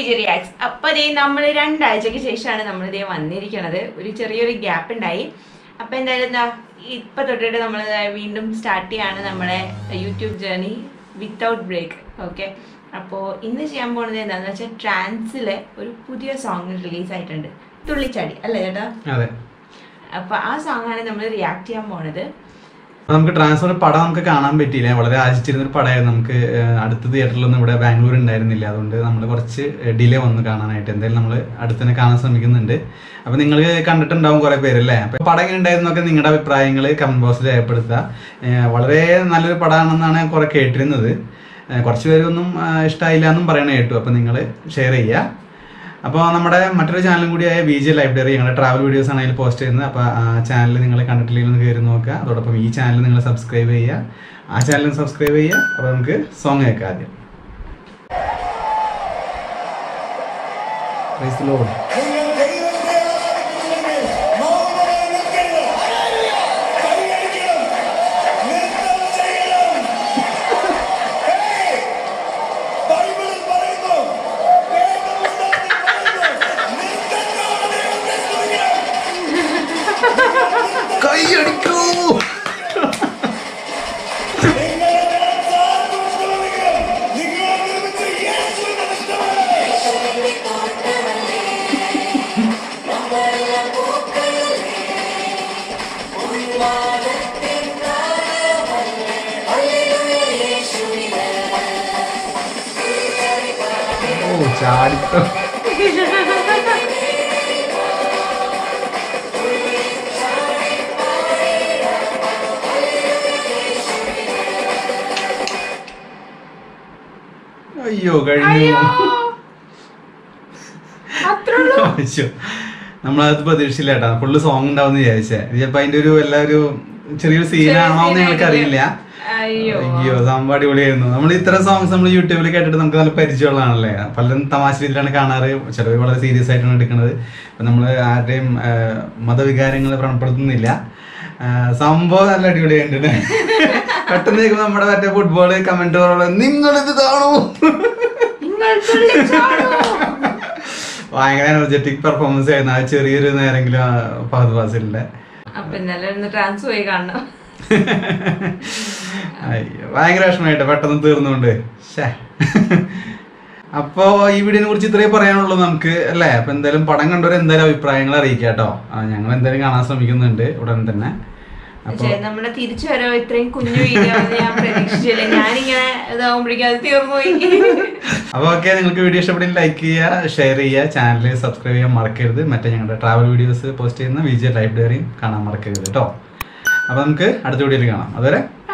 J റിയാക്സ് അപ്പൊ ദേ നമ്മൾ രണ്ടാഴ്ചക്ക് ശേഷമാണ് നമ്മൾ ഇതേ വന്നിരിക്കണത് ഒരു ചെറിയൊരു ഗ്യാപ്പ് ഉണ്ടായി അപ്പൊ എന്തായാലും എന്താ ഇപ്പൊ തൊട്ടിട്ട് നമ്മൾ വീണ്ടും സ്റ്റാർട്ട് ചെയ്യാണ് നമ്മുടെ YouTube journey without break okay അപ്പോൾ ഇന്ന് ചെയ്യാൻ പോണത് എന്താണെന്ന് വെച്ചാൽ ട്രാൻസിലെ ഒരു പുതിയ സോങ് റിലീസ് ആയിട്ടുണ്ട് തുള്ളിച്ചാടി അല്ലേ ചേട്ടാ അതെ അപ്പൊ ആ സോങ് ആണ് നമ്മൾ റിയാക്ട് ചെയ്യാൻ പോണത് അപ്പൊ നമുക്ക് ട്രാൻസ്ഫർ പടം നമുക്ക് കാണാൻ പറ്റിയില്ല വളരെ ആശിച്ചിരുന്ന ഒരു പടമായിരുന്നു നമുക്ക് ഏഹ്, അടുത്ത തിയേറ്ററിലൊന്നും ഇവിടെ ബാംഗ്ലൂർ ഉണ്ടായിരുന്നില്ല അതുകൊണ്ട് നമ്മൾ കുറച്ച് ഡിലേ വന്നു കാണാനായിട്ട് എന്തായാലും നമ്മൾ അടുത്തന്നെ കാണാൻ ശ്രമിക്കുന്നുണ്ട് അപ്പൊ നിങ്ങൾ കണ്ടിട്ടുണ്ടാവും കുറെ പേരല്ലേ അപ്പൊ പടം എങ്ങനെ ഉണ്ടായിരുന്നൊക്കെ നിങ്ങളുടെ അഭിപ്രായങ്ങൾ കമന്റ് ബോക്സിൽ രേഖപ്പെടുത്തുക ഏഹ്, വളരെ നല്ലൊരു പടമാണെന്നാണ് കുറെ കേട്ടിരുന്നത് ഏഹ്, കുറച്ച് പേരൊന്നും ആഹ്, ഇഷ്ടമായില്ല എന്നും പറയണ കേട്ടു അപ്പൊ നിങ്ങൾ ഷെയർ ചെയ്യുക അപ്പോൾ നമ്മുടെ മറ്റൊരു ചാനലും കൂടിയായ വി ജെ ലൈബ്രറി ഞങ്ങളുടെ ട്രാവൽ വീഡിയോസ് ആണ് അതിൽ പോസ്റ്റ് ചെയ്യുന്നത് അപ്പോൾ ആ ചാനൽ നിങ്ങൾ കണ്ടിട്ടില്ലെങ്കിൽ ഒന്ന് കയറി നോക്കുക അതോടൊപ്പം ഈ ചാനൽ നിങ്ങൾ സബ്സ്ക്രൈബ് ചെയ്യുക ആ ചാനൽ സബ്സ്ക്രൈബ് ചെയ്യുക അപ്പോൾ നമുക്ക് സോങ് കേൾക്കാം ആദ്യം Praise the Lord. കൈയടിക്കൂ ഓ ചാടിക്കോ അയ്യോ കഴിഞ്ഞു അയ്യോ അത്രയുള്ളൂ അയ്യോ നമ്മളത് പ്രതീക്ഷിച്ചില്ല കേട്ടാ ഫുള്ള് സോങ് ഉണ്ടാവും വിചാരിച്ചേ ചിലപ്പോ അതിന്റെ ഒരു എല്ലാ ഒരു ചെറിയൊരു സീനാണോ എന്ന് ഞങ്ങൾക്ക് അറിയില്ല അയ്യോ അയ്യോ സംഭവം അടിപൊളിയായിരുന്നു നമ്മൾ ഇത്തരം സോങ്സ് നമ്മൾ യൂട്യൂബിൽ കേട്ടിട്ട് നമുക്ക് നല്ല പരിചയമുള്ളതാണല്ലേ പലരും തമാശ രീതിയിലാണ് കാണാറ് ചിലർ വളരെ സീരിയസ് ആയിട്ടാണ് എടുക്കുന്നത് അപ്പൊ നമ്മൾ ആരുടെയും ആ, മതവികാരങ്ങൾ വ്രണപ്പെടുത്തുന്നില്ല ആ, സംഭവം നല്ല അടിപൊളിയായിട്ടുണ്ട് പെട്ടെന്ന് കേൾക്കുമ്പോൾ നമ്മുടെ മറ്റേ ഫുട്ബോൾ കമന്റ് നിങ്ങൾ ഇത് കാണൂ നിങ്ങൾ തുള്ളിച്ചാടൂ. ഭയങ്കര എനർജറ്റിക് പെർഫോമൻസ് ആയിരുന്നു ആ ചെറിയൊരു നേരെങ്കിലും ആ ഫഹദ് ഫാസിലിന്റെ അപ്പൊ ഇന്നലെ ഒന്ന് ട്രാൻസ് പോയി കാണണം അയ്യോ ഭയങ്കര വിഷമമായിട്ട് പെട്ടെന്ന് തീർന്നുകൊണ്ട് ശ്ശേ. അപ്പോ ഈ വീഡിയോനെ കുറിച്ച് ഇത്രയും പറയാനുള്ളൂ നമുക്ക് അല്ലേ അപ്പൊ എന്തായാലും പടം കണ്ടവർ എന്തായാലും അഭിപ്രായങ്ങൾ അറിയിക്കാം കേട്ടോ ഞങ്ങൾ എന്തായാലും കാണാൻ ശ്രമിക്കുന്നുണ്ട് ഉടൻ തന്നെ അപ്പൊ പക്ഷേ നമ്മുടെ തിരിച്ചു വരവ് ഇത്രയും കുഞ്ഞു വീഡിയോ ഞാൻ പ്രതീക്ഷിച്ചില്ല ഞാനിങ്ങനെ ഇതാവുമ്പോഴേക്കും അത് തീർന്നു പോയി അപ്പൊ ഓക്കെ നിങ്ങൾക്ക് വീഡിയോ ഇഷ്ടപ്പെട്ടെങ്കിൽ ലൈക്ക് ചെയ്യുക ഷെയർ ചെയ്യുക ചാനൽ സബ്സ്ക്രൈബ് ചെയ്യാൻ മറക്കരുത് മറ്റേ ഞങ്ങളുടെ ട്രാവൽ വീഡിയോസ് പോസ്റ്റ് ചെയ്യുന്ന വിജയ ലൈബ്രറിയും കാണാൻ മറക്കരുത് കേട്ടോ അപ്പൊ നമുക്ക് അടുത്ത വീഡിയോയിൽ കാണാം അതുവരെ